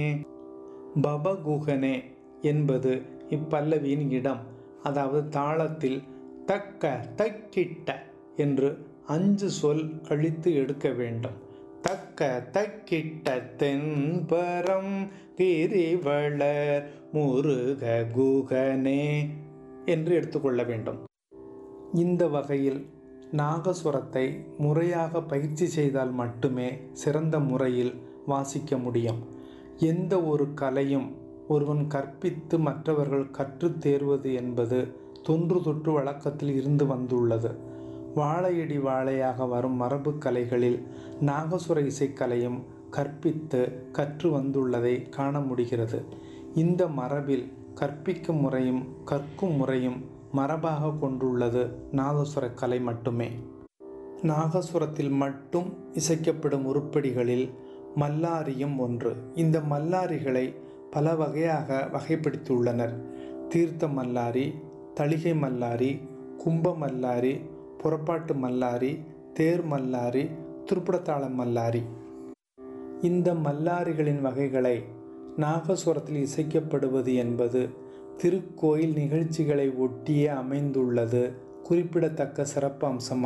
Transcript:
பபகுகனே என்பது இப்பல்லவியின் இடம் அதாவது தாளத்தில் தக்க தக்கிட்ட என்று அஞ்சு சொல் கழித்து எடுக்க வேண்டும் தக்க தக்கிட்ட தென்பரம் கிரிவளர் முருக குகனே என்று எடுத்துக்கொள்ள வேண்டும் இந்த வகையில் நாகஸ்வரத்தை முறையாக பயிற்சி செய்தால் மட்டுமே சிறந்த முறையில் வாசிக்க முடியும் எந்த ஒரு கலையும் ஒருவன் கற்பித்து மற்றவர்கள் கற்றுத் தேர்வது என்பது தொன்று தொற்று வழக்கத்தில் இருந்து வந்துள்ளது வாழையடி வாழையாக வரும் மரபு கலைகளில் நாகசுர இசைக்கலையும் கற்பித்து கற்று வந்துள்ளதை காண முடிகிறது இந்த மரபில் கற்பிக்கும் முறையும் கற்கும் முறையும் மரபாக கொண்டுள்ளது நாதசுர கலை மட்டுமே நாகசுரத்தில் மட்டும் இசைக்கப்படும் உருப்படிகளில் மல்லாரியும் ஒன்று இந்த மல்லாரிகளை பல வகையாக வகைப்படுத்தியுள்ளனர் தீர்த்த மல்லாரி தளிகை மல்லாரி கும்ப மல்லாரி புறப்பாட்டு மல்லாரி தேர் மல்லாரி திருப்படத்தாள மல்லாரி இந்த மல்லாரிகளின் வகைகளை நாகசுரத்தில் இசைக்கப்படுவது என்பது திருக்கோயில் நிகழ்ச்சிகளை ஒட்டியே அமைந்துள்ளது குறிப்பிடத்தக்க சிறப்பு அம்சம்